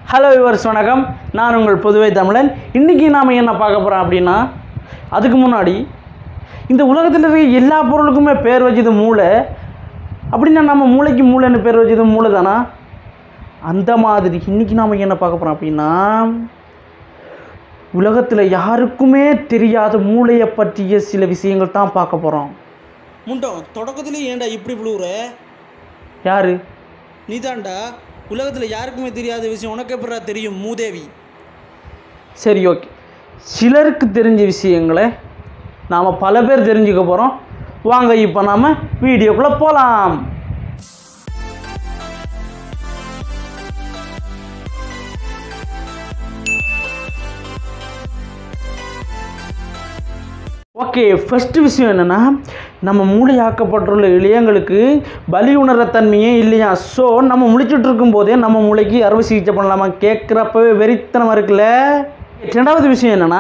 hello viewers வணக்கம் நான் உங்கள் புதுவை தமிழன் இன்றைக்கி நாம் என்ன பார்க்க போகிறோம் அப்படின்னா அதுக்கு முன்னாடி இந்த உலகத்தில் இருக்க எல்லா பொருளுக்குமே பேர் வச்சது மூளை அப்படின்னா நம்ம மூளைக்கு மூளைன்னு பேர் வச்சது மூளை தானா அந்த மாதிரி இன்றைக்கி நாம் என்ன பார்க்க போகிறோம் அப்படின்னா உலகத்தில் யாருக்குமே தெரியாத மூளையை பற்றிய சில விஷயங்கள் தான் பார்க்க போகிறோம் முண்டம் தொடக்கத்துலேயே ஏன்டா இப்படி புழுவுற யார் நீதான்டா உலகத்தில் யாருக்குமே தெரியாத விஷயம் உனக்கு எப்படா தெரியும் மூதேவி சரி ஓகே சிலருக்கு தெரிஞ்ச விஷயங்களை நாம் பல பேர் தெரிஞ்சுக்க போகிறோம் வாங்க இப்போ நாம் வீடியோக்குள்ளே போகலாம் ஓகே ஃபஸ்ட்டு விஷயம் என்னென்னா நம்ம மூளையாக்கப்பட்டுள்ள இளையங்களுக்கு பலி உணரத்தன்மையே இல்லையா ஸோ நம்ம முழிச்சிட்டு இருக்கும்போதே நம்ம மூளைக்கு அறுவை சிகிச்சை பண்ணலாமா கேட்குறப்பவே வெறித்தனமாக இருக்குல்ல ரெண்டாவது விஷயம் என்னென்னா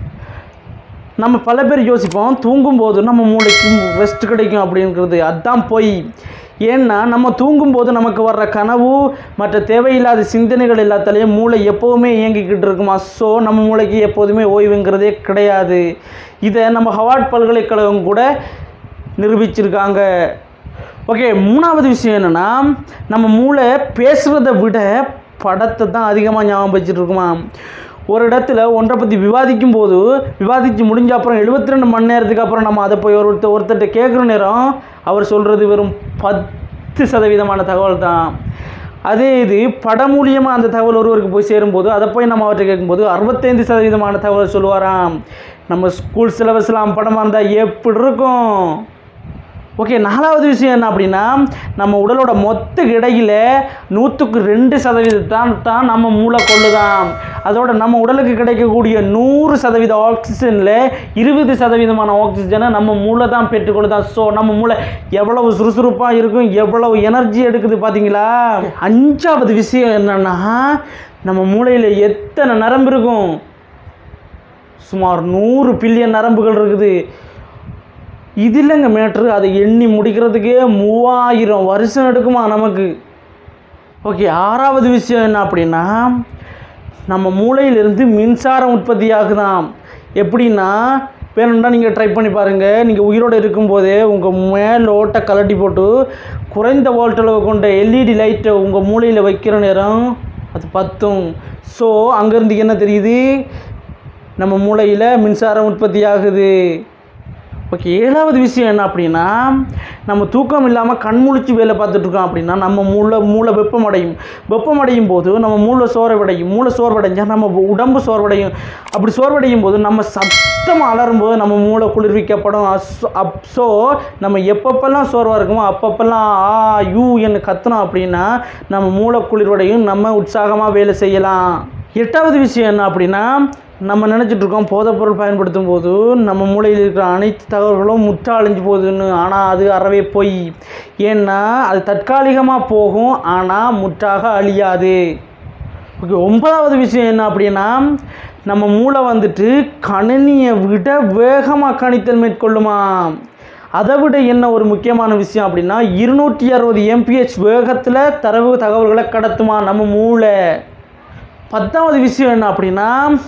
நம்ம பல பேர் யோசிப்போம் தூங்கும்போது நம்ம மூளைக்கு ரெஸ்ட் கிடைக்கும் அப்படிங்கிறது அதுதான் போய் ஏன்னா நம்ம தூங்கும்போது நமக்கு வர்ற கனவு மற்ற தேவையில்லாத சிந்தனைகள் எல்லாத்தாலையும் மூளை எப்போவுமே இயங்கிக்கிட்டு இருக்குமா ஸோ நம்ம மூளைக்கு எப்போதுமே ஓய்வுங்கிறதே கிடையாது இதை நம்ம ஹவார்ட் பல்கலைக்கழகம் கூட நிரூபிச்சிருக்காங்க ஓகே மூணாவது விஷயம் என்னென்னா நம்ம மூளை பேசுகிறத விட படத்தை தான் அதிகமாக ஞாபகம் வச்சுட்டு இருக்குமா ஒரு இடத்துல ஒன்றை பற்றி விவாதிக்கும் போது விவாதித்து முடிஞ்ச அப்புறம் எழுபத்தி ரெண்டு மணி நேரத்துக்கு அப்புறம் நம்ம அதை போய் ஒருத்தர் ஒருத்தர்கிட்ட கேட்குற நேரம் அவர் சொல்கிறது வெறும் பத்து சதவீதமான தகவல் தான் அதே இது படம் மூலியமாக அந்த தகவல் ஒருவருக்கு போய் சேரும்போது அதை போய் நம்ம அவர்கிட்ட கேட்கும்போது அறுபத்தைந்து சதவீதமான தகவல் சொல்லுவாராம் நம்ம ஸ்கூல் சிலபஸ்லாம் படமாக இருந்தால் எப்படி இருக்கும் ஓகே நாலாவது விஷயம் என்ன அப்படின்னா நம்ம உடலோட மொத்த இடையில நூற்றுக்கு ரெண்டு சதவீதத்தான் தான் நம்ம மூளை கொள்ளுதான் அதோட நம்ம உடலுக்கு கிடைக்கக்கூடிய நூறு சதவீத ஆக்சிஜனில் இருபது சதவீதமான ஆக்சிஜனை நம்ம மூளை தான் பெற்றுக்கொள்ளுதான் ஸோ நம்ம மூளை எவ்வளவு சுறுசுறுப்பாக இருக்கும் எவ்வளவு எனர்ஜி எடுக்குது பார்த்தீங்களா அஞ்சாவது விஷயம் என்னன்னா நம்ம மூளையில் எத்தனை நரம்பு இருக்கும் சுமார் நூறு பில்லியன் நரம்புகள் இருக்குது இது இல்லைங்க மேட்ரு அதை எண்ணி முடிக்கிறதுக்கே மூவாயிரம் வருஷம் எடுக்குமா நமக்கு ஓகே ஆறாவது விஷயம் என்ன அப்படின்னா நம்ம மூளையிலிருந்து மின்சாரம் உற்பத்தி ஆகுதாம் எப்படின்னா வேணும்னா நீங்கள் ட்ரை பண்ணி பாருங்கள் நீங்கள் உயிரோடு இருக்கும்போதே உங்கள் மேலோட்டை கலட்டி போட்டு குறைந்த வோல்ட்டளவு கொண்ட எல்இடி லைட்டை உங்கள் மூளையில் வைக்கிற நேரம் அது பத்தும் ஸோ அங்கேருந்து என்ன தெரியுது நம்ம மூளையில் மின்சாரம் உற்பத்தி ஆகுது ஓகே ஏழாவது விஷயம் என்ன அப்படின்னா நம்ம தூக்கம் இல்லாமல் கண் முழிச்சு வேலை பார்த்துட்ருக்கோம் அப்படின்னா நம்ம மூளை மூளை வெப்பமடையும் வெப்பமடையும் போது நம்ம மூளை சோர்வடையும் மூளை சோர்வடைஞ்சால் நம்ம உடம்பு சோர்வடையும் அப்படி சோர்வடையும் போது நம்ம சத்தமாக அலறும் போது நம்ம மூளை குளிர்விக்கப்படும் அப் ஸோ நம்ம எப்பப்பெல்லாம் சோர்வாக இருக்குமோ அப்பப்பெல்லாம் ஆ யூ என்று கத்துனோம் அப்படின்னா நம்ம மூளை குளிர்வடையும் நம்ம உற்சாகமாக வேலை செய்யலாம் எட்டாவது விஷயம் என்ன அப்படின்னா நம்ம நினச்சிட்டு இருக்கோம் போதைப்பொருள் பயன்படுத்தும் போது நம்ம மூளையில் இருக்கிற அனைத்து தகவல்களும் முற்றா அழிஞ்சு போகுதுன்னு ஆனால் அது அறவே பொய் ஏன்னா அது தற்காலிகமாக போகும் ஆனால் முற்றாக அழியாது ஓகே ஒன்பதாவது விஷயம் என்ன அப்படின்னா நம்ம மூளை வந்துட்டு கணினியை விட வேகமாக கணித்தல் மேற்கொள்ளுமா அதை விட என்ன ஒரு முக்கியமான விஷயம் அப்படின்னா இருநூற்றி அறுபது எம்பிஹெச் வேகத்தில் தரவு தகவல்களை கடத்துமா நம்ம மூளை பத்தாவது விஷயம் என்ன அப்படின்னா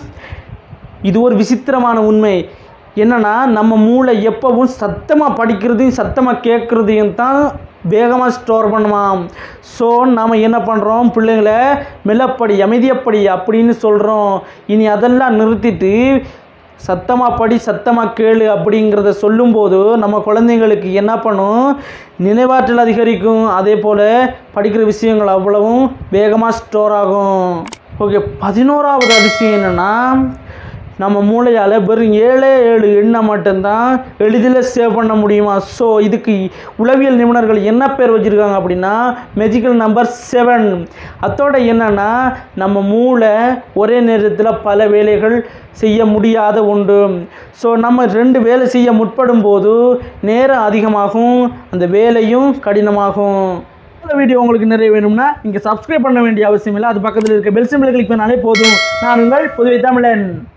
இது ஒரு விசித்திரமான உண்மை என்னன்னா நம்ம மூளை எப்பவும் சத்தமாக படிக்கிறதையும் சத்தமாக கேட்குறதையும் தான் வேகமாக ஸ்டோர் பண்ணுமாம் ஸோ நாம் என்ன பண்ணுறோம் பிள்ளைங்களை மெல்லப்படி அமைதியப்படி அப்படின்னு சொல்கிறோம் இனி அதெல்லாம் நிறுத்திட்டு சத்தமாக படி சத்தமாக கேளு அப்படிங்கிறத சொல்லும்போது நம்ம குழந்தைங்களுக்கு என்ன பண்ணும் நினைவாற்றல் அதிகரிக்கும் அதே போல் படிக்கிற விஷயங்கள் அவ்வளவும் வேகமாக ஸ்டோர் ஆகும் ஓகே பதினோராவது அதிசயம் என்னென்னா நம்ம மூளையால் வெறும் ஏழே ஏழு எண்ணை மட்டும்தான் எளிதில் சேவ் பண்ண முடியுமா ஸோ இதுக்கு உளவியல் நிபுணர்கள் என்ன பேர் வச்சுருக்காங்க அப்படின்னா மெஜிக்கல் நம்பர் செவன் அதோட என்னென்னா நம்ம மூளை ஒரே நேரத்தில் பல வேலைகள் செய்ய முடியாத ஒன்று ஸோ நம்ம ரெண்டு வேலை செய்ய முற்படும் போது நேரம் அதிகமாகும் அந்த வேலையும் கடினமாகும் இந்த வீடியோ உங்களுக்கு நிறைய வேணும்னா இங்கே சப்ஸ்கிரைப் பண்ண வேண்டிய அவசியம் இல்லை அது பக்கத்தில் இருக்க பெல் சிம்பிளை கிளிக் பண்ணாலே போதும் நான் உங்கள் புதுவை தமிழன்